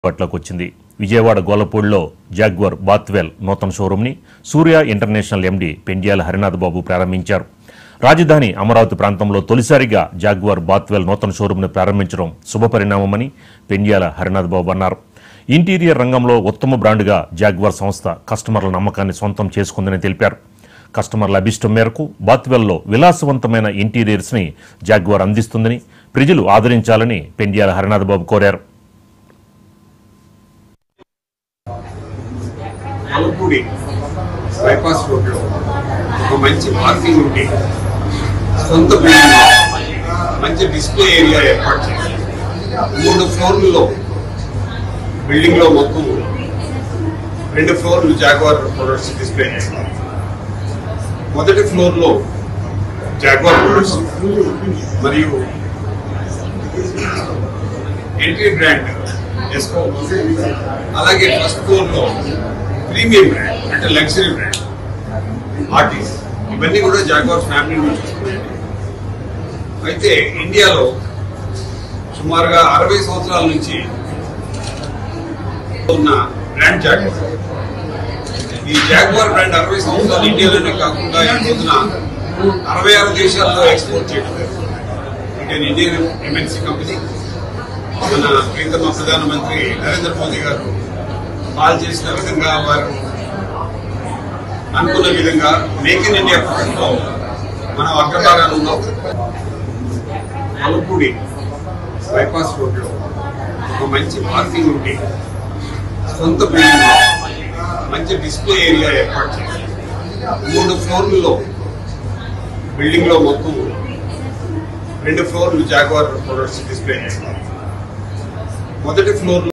అందుబాటులోకి వచ్చింది విజయవాడ గోలపూడిలో జాగ్వర్ బాత్వెల్ నూతన షోరూంని సూర్య ఇంటర్నేషనల్ ఎండీ పెండ్యాల హరినాథ్ బాబు ప్రారంభించారు రాజధాని అమరావతి ప్రాంతంలో తొలిసారిగా జాగ్వర్ బాత్వెల్ నూతన షోరూంను ప్రారంభించడం శుభపరిణామమని పెండ్యాల హరినాథ్ బాబు అన్నారు ఇంటీరియర్ రంగంలో ఉత్తమ బ్రాండ్గా జాగ్వర్ సంస్థ కస్టమర్ల నమ్మకాన్ని సొంతం చేసుకుందని తెలిపారు కస్టమర్ల అభిష్టం మేరకు బాత్వెల్లో విలాసవంతమైన ఇంటీరియర్స్ని జాగ్వార్ అందిస్తుందని ప్రజలు ఆదరించాలని పెండ్యాల హరినాథ్ బాబు కోరారు అలపూడి బైపాస్ రోడ్లో ఒక మంచి పార్కింగ్ ఉండి సొంత బిల్డింగ్ మంచి డిస్ప్లే ఏరియా ఏర్పాటు చేసి మూడు ఫ్లోర్లలో బిల్డింగ్లో మొత్తం రెండు ఫ్లోర్లు జాగ్వార్ ప్రొడక్ట్స్ డిస్ప్లే చేస్తారు మొదటి ఫ్లోర్లో జాగ్వార్ ప్రొడక్ట్స్ మరియు ఎంట్రీ బ్రాండ్ ఎస్కో అలాగే ఫస్ట్ ఫ్లోర్ లో ప్రీమియం బ్రాండ్ అంటే లగ్జరీ బ్రాండ్ ఆర్టిస్ట్ ఇవన్నీ కూడా జాగ్వార్ ఫ్యామిలీ నుంచి వస్తున్నాయి అయితే ఇండియాలో సుమారుగా అరవై సంవత్సరాల నుంచి ఉన్న బ్రాండ్ జాగ్వార్ ఈ జాగ్వార్ బ్రాండ్ అరవై సంవత్సరాలు ఇండియాలోనే కాకుండా ఈ రోజున అరవై ఆరు దేశాల్లో ఎక్స్పోర్ట్ చేయడం అంటే ఇండియన్ ఎంఎన్సీ కంపెనీ మన ప్రీతమ ప్రధానమంత్రి నరేంద్ర మోదీ గారు కాల్ చేసిన విధంగా వారు అనుకున్న విధంగా మేక్ ఇన్ ఇండియా ప్రాజెక్ట్లో మనం అగ్రభాగాలు ఉన్నాం అలపూడి బైపాస్ రోడ్లో ఒక మంచి పార్కింగ్ ఉండి సొంత బిల్డింగ్ మంచి డిస్ప్లే ఏరియా ఏర్పాటు చేసి మూడు ఫ్లోర్లలో బిల్డింగ్లో మొత్తం రెండు ఫ్లోర్లు జాగ్వార్ ప్రొడక్ట్స్ డిస్ప్లే చేస్తారు మొదటి ఫ్లోర్